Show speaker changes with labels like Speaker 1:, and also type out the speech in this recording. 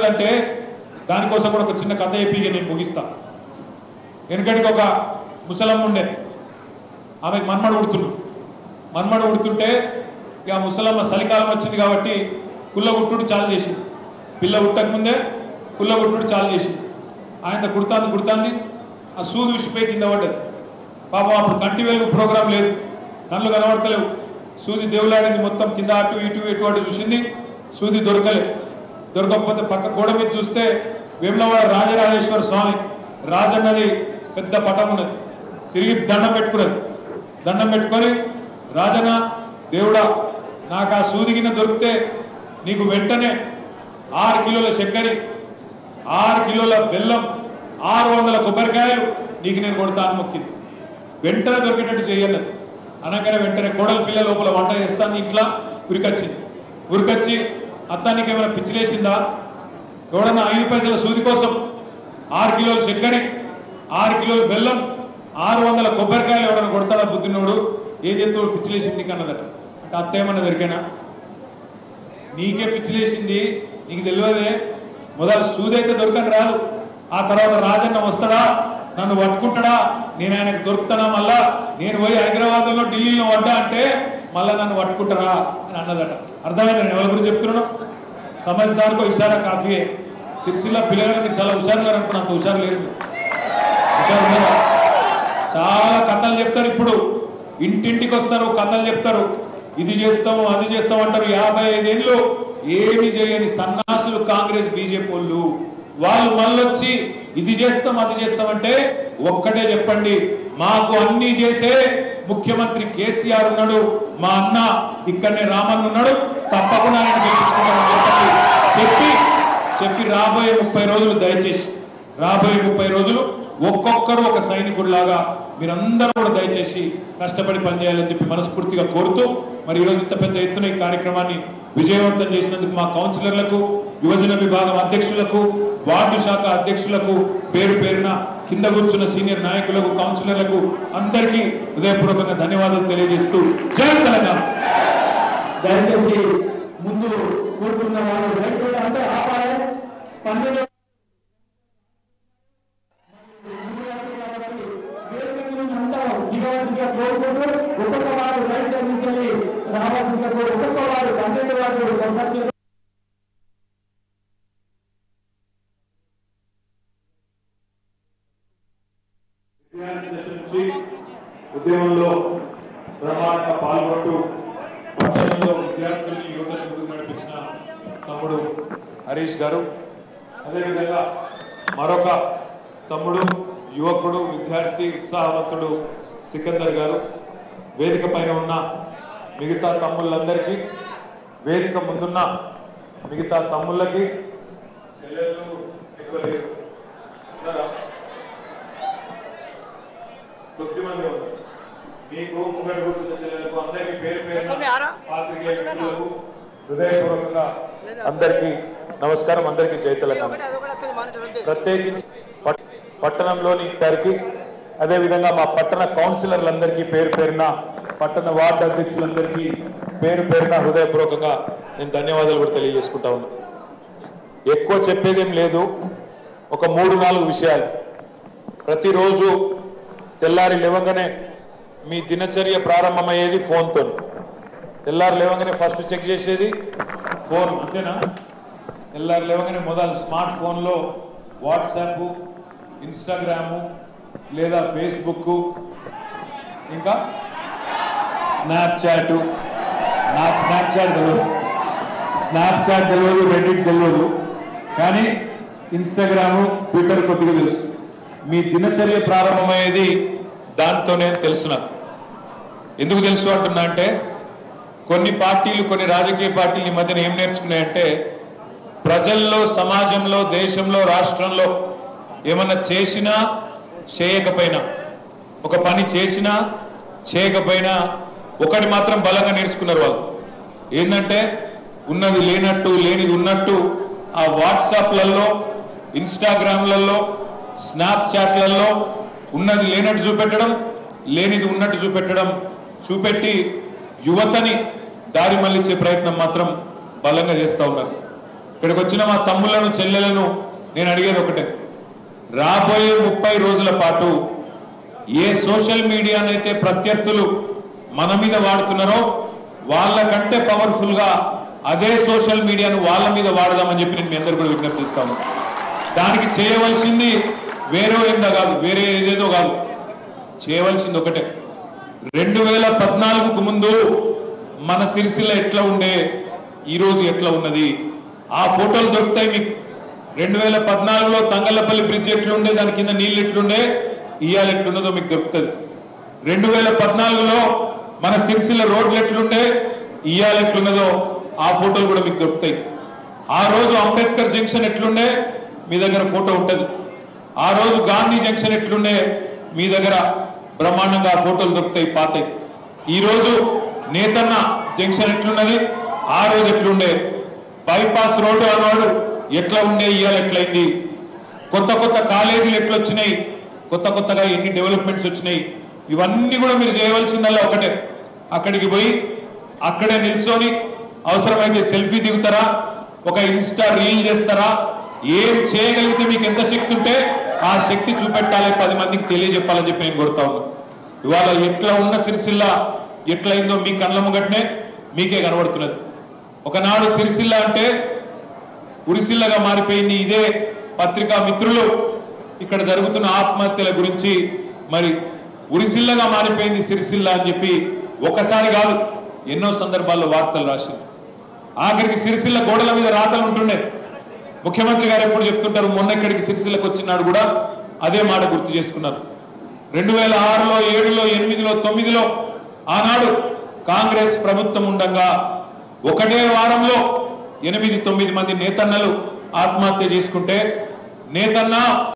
Speaker 1: ఉన్నదంటే దానికోసం కూడా ఒక చిన్న కథ చెప్పి నేను ముగిస్తా వెనకడికి ఒక ముసలమ్మ ఉండే ఆమెకు మన్మడు ఉడుతున్నాడు మన్మడు ఉడుతుంటే ఇక ఆ ముసలమ్మ చలికాలం వచ్చింది కాబట్టి కుల్ల గుట్టుడు చాలు చేసింది పిల్ల ఉట్టక ముందే కుల్ల గుట్టుడు చాలు చేసింది ఆయన కుడుతాంది కుడుతాంది ఆ సూది ఉసిపోయి కింద పడ్డది పాపం అప్పుడు కంటి వెలుగు ప్రోగ్రాం లేదు కళ్ళు కనబడతలేవు సూది దేవులాడింది మొత్తం కింద అటు ఇటు ఇటు అటు చూసింది సూది దొరకలే దొరకకపోతే పక్క గోడ మీద చూస్తే వేములవాడ రాజరాజేశ్వర స్వామి రాజన్నది పెద్ద పటం ఉన్నది తిరిగి దండం పెట్టుకున్నది దండం పెట్టుకొని రాజన్న దేవుడా నాకు ఆ సూది గిన్నె దొరికితే నీకు వెంటనే ఆరు కిలోల చక్కెర ఆరు కిలోల బెల్లం ఆరు వందల కొబ్బరికాయలు నీకు నేను కొడతాను మొక్కింది వెంటనే దొరికేటట్టు చేయన్నది అనగానే వెంటనే కోడల పిల్ల లోపల వంట చేస్తాను ఇంట్లో ఉరికొచ్చింది ఉరికొచ్చి అత్తానికి ఏమైనా పిచ్చిలేసిందా ఎవడన్నా ఐదు పైసల సూది కోసం ఆరు కిలోల చక్కెర ఆరు కిలోల బెల్లం ఆరు వందల కొబ్బరికాయలు ఎవడన్నా కొడతాడా బుద్ధినోడు ఏం చెప్తాడు పిచ్చిలేసింది నీకు అన్నదట అంటే అత్త ఏమన్నా దొరికేనా నీకే పిచ్చిలేసింది నీకు తెలియదే మొదలు సూదైతే దొరకని రాదు ఆ తర్వాత రాజన్న వస్తాడా నన్ను పట్టుకుంటాడా నేను ఆయనకు దొరుకుతానా మళ్ళా నేను పోయి హైదరాబాద్లో ఢిల్లీలో పడ్డా అంటే మళ్ళా నన్ను పట్టుకుంటారా అని అన్నదట అర్థమైంది నేను ఎవరి గురించి చెప్తున్నాను సమజ్దార్కో ఇషారా కాఫీయే సిరిసిల్ల పిల్లగారు మీరు చాలా హుషారు గారు అనుకున్నా అంత హుషారు లేదు హుషారు ఉన్నారా? చాలా కథలు చెప్తారు ఇప్పుడు ఇంటింటికి వస్తారు కథలు చెప్తారు ఇది చేస్తాము అది చేస్తాం అంటారు యాభై ఐదేళ్ళు ఏమి చేయని సన్నాసులు కాంగ్రెస్ బీజేపీ వాళ్ళు వాళ్ళు మళ్ళొచ్చి ఇది చేస్తాం అది చేస్తామంటే ఒక్కటే చెప్పండి మాకు అన్ని చేసే ముఖ్యమంత్రి కేసీఆర్ ఉన్నాడు మా అన్న ఇక్కడనే రామన్ ఉన్నాడు తప్పకుండా నేను గెలిపించుకుంటానని చెప్పండి చెప్పి చెప్పి రాబోయే ముప్పై రోజులు దయచేసి రాబోయే ముప్పై రోజులు ఒక్కొక్కరు ఒక సైనికుడిలాగా మీరందరూ కూడా దయచేసి కష్టపడి పనిచేయాలని చెప్పి మనస్ఫూర్తిగా కోరుతూ మరి ఈరోజు ఇంత పెద్ద ఎత్తున ఈ కార్యక్రమాన్ని విజయవంతం చేసినందుకు మా కౌన్సిలర్లకు యువజన విభాగం అధ్యక్షులకు వార్డు శాఖ అధ్యక్షులకు పేరు పేరున కింద కూర్చున్న సీనియర్ నాయకులకు కౌన్సిలర్లకు అందరికీ హృదయపూర్వకంగా ధన్యవాదాలు తెలియజేస్తూ జై తెలంగాణ
Speaker 2: దయచేసి ముందు కూర్చున్న వాళ్ళు రైతు అంటే ఆపాలి పన్నెండు ఒక్కొక్క వారు రైతు నుంచి రావాల్సిన ఒక్కొక్క వారు పన్నెండు వారు సంసర్చ
Speaker 1: విద్యార్థి దశ నుంచి ఉద్యమంలో ప్రమాణంగా పాల్గొంటూ పట్టణంలో విద్యార్థుల్ని యువతను ముందుకు నడిపించిన తమ్ముడు హరీష్ గారు అదేవిధంగా మరొక తమ్ముడు యువకుడు విద్యార్థి ఉత్సాహవంతుడు సికందర్ గారు వేదిక పైన ఉన్న మిగతా తమ్ముళ్ళందరికీ వేదిక ముందున్న మిగతా తమ్ముళ్ళకి చెల్లెళ్ళు ఎక్కువ లేరు ఉన్నారా? కొద్ది మంది ఉన్నారు మీకు ముంగట కూర్చున్న చెల్లెలకు అందరికీ పేరు పేరు పాత్రికేయ మిత్రులకు హృదయపూర్వకంగా అందరికీ నమస్కారం అందరికీ జై తెలంగాణ ప్రత్యేకించి పట్- పట్టణంలోని గారికి అదేవిధంగా మా పట్టణ కౌన్సిలర్లందరికీ పేరు పేరున పట్టణ వార్డు అధ్యక్షులందరికీ పేరు పేరున హృదయపూర్వకంగా నేను ధన్యవాదాలు కూడా తెలియజేసుకుంటా ఉన్నా ఎక్కువ చెప్పేదేం లేదు ఒక మూడు నాలుగు విషయాలు ప్రతిరోజు తెల్లారి లేవగానే మీ దినచర్య ప్రారంభమయ్యేది ఫోన్తో తెల్లారి లేవగానే ఫస్ట్ చెక్ చేసేది ఫోన్ అంతేనా తెల్లారి లేవగానే మొదలు స్మార్ట్ ఫోన్లో వాట్సాప్ ఇన్స్టాగ్రాము లేదా ఫేస్బుక్ ఇంకా స్నాప్చాట్ నాకు స్నాప్చాట్ తెలియదు స్నాప్చాట్ తెలియదు రెడ్డిట్ తెలియదు కానీ ఇన్స్టాగ్రాము ట్విట్టర్ కొద్దిగా తెలుసు మీ దినచర్య ప్రారంభమయ్యేది దాంతోనే తెలుసు నాకు ఎందుకు తెలుసు అంటున్నా అంటే కొన్ని పార్టీలు కొన్ని రాజకీయ పార్టీలు ఈ మధ్యన ఏం నేర్చుకున్నాయంటే ప్రజల్లో సమాజంలో దేశంలో రాష్ట్రంలో ఏమన్నా చేసినా చేయకపోయినా ఒక పని చేసినా చేయకపోయినా ఒకటి మాత్రం బలంగా నేర్చుకున్నారు వాళ్ళు ఏంటంటే ఉన్నది లేనట్టు లేనిది ఉన్నట్టు ఆ వాట్సాప్లలో ఇన్స్టాగ్రామ్లలో స్నాప్చాట్లలో ఉన్నది లేనట్టు చూపెట్టడం లేనిది ఉన్నట్టు చూపెట్టడం చూపెట్టి యువతని దారి మళ్లించే ప్రయత్నం మాత్రం బలంగా చేస్తూ ఉన్నారు ఇక్కడికి వచ్చిన మా తమ్ములను చెల్లెలను నేను అడిగేది ఒకటే రాబోయే ముప్పై రోజుల పాటు ఏ సోషల్ మీడియానైతే ప్రత్యర్థులు మన మీద వాడుతున్నారో వాళ్ళకంటే పవర్ఫుల్ గా అదే సోషల్ మీడియాను వాళ్ళ మీద వాడదామని చెప్పి నేను మీ అందరు కూడా విజ్ఞప్తి చేస్తాను దానికి చేయవలసింది వేరే ఏందో కాదు వేరే ఏదేదో కాదు చేయవలసింది ఒకటే రెండు వేల పద్నాలుగుకు ముందు మన సిరిసిల్ల ఎట్లా ఉండే ఈరోజు ఎట్లా ఉన్నది ఆ ఫోటోలు దొరుకుతాయి మీకు రెండు వేల పద్నాలుగులో తంగళ్ళపల్లి బ్రిడ్జ్ ఎట్లుండే దాని కింద నీళ్ళు ఎట్లుండే ఇవాళ ఎట్లున్నదో మీకు దొరుకుతుంది రెండు వేల పద్నాలుగులో మన సిరిసిల్ల రోడ్లు ఎట్లుండే ఇవాళ ఎట్లున్నదో ఆ ఫోటోలు కూడా మీకు దొరుకుతాయి ఆ రోజు అంబేద్కర్ జంక్షన్ ఎట్లుండే మీ దగ్గర ఫోటో ఉంటుంది ఆ రోజు గాంధీ జంక్షన్ ఎట్లుండే మీ దగ్గర బ్రహ్మాండంగా ఆ ఫోటోలు దొరుకుతాయి పాతాయి ఈ రోజు నేతన్న జంక్షన్ ఎట్లున్నది ఆ రోజు ఎట్లుండే బైపాస్ రోడ్డు అన్నాడు ఎట్లా ఉండే ఇవాళ ఎట్లయింది కొత్త కొత్త కాలేజీలు ఎట్లొచ్చినాయి కొత్త కొత్తగా ఎన్ని డెవలప్మెంట్స్ వచ్చినాయి ఇవన్నీ కూడా మీరు చేయవలసిందల్లా ఒకటే అక్కడికి పోయి అక్కడే నిల్చొని అవసరమైతే సెల్ఫీ దిగుతారా ఒక ఇన్స్టా రీల్ చేస్తారా ఏం చేయగలిగితే మీకు ఎంత శక్తి ఉంటే ఆ శక్తి చూపెట్టాలి పది మందికి తెలియజెప్పాలని చెప్పి నేను కోరుతా ఉన్నా ఇవాళ ఎట్లా ఉన్న సిరిసిల్ల ఎట్లయిందో మీ కళ్ళ ముంగట్నే మీకే కనబడుతున్నది ఒకనాడు సిరిసిల్ల అంటే ఉరిసిల్లగా మారిపోయింది ఇదే పత్రికా మిత్రులు ఇక్కడ జరుగుతున్న ఆత్మహత్యల గురించి మరి ఉరిసిల్లగా మారిపోయింది సిరిసిల్ల అని చెప్పి ఒకసారి కాదు ఎన్నో సందర్భాల్లో వార్తలు రాసింది ఆఖరికి సిరిసిల్ల గోడల మీద రాతలు ఉంటుండే ముఖ్యమంత్రి గారు ఎప్పుడు చెప్తుంటారు మొన్న ఇక్కడికి సిరిసిల్లకు వచ్చినాడు కూడా అదే మాట గుర్తు చేసుకున్నారు రెండు వేల ఆరులో ఏడులో ఎనిమిదిలో తొమ్మిదిలో ఆనాడు కాంగ్రెస్ ప్రభుత్వం ఉండగా ఒకటే వారంలో ఎనిమిది తొమ్మిది మంది నేతన్నలు ఆత్మహత్య చేసుకుంటే నేతన్న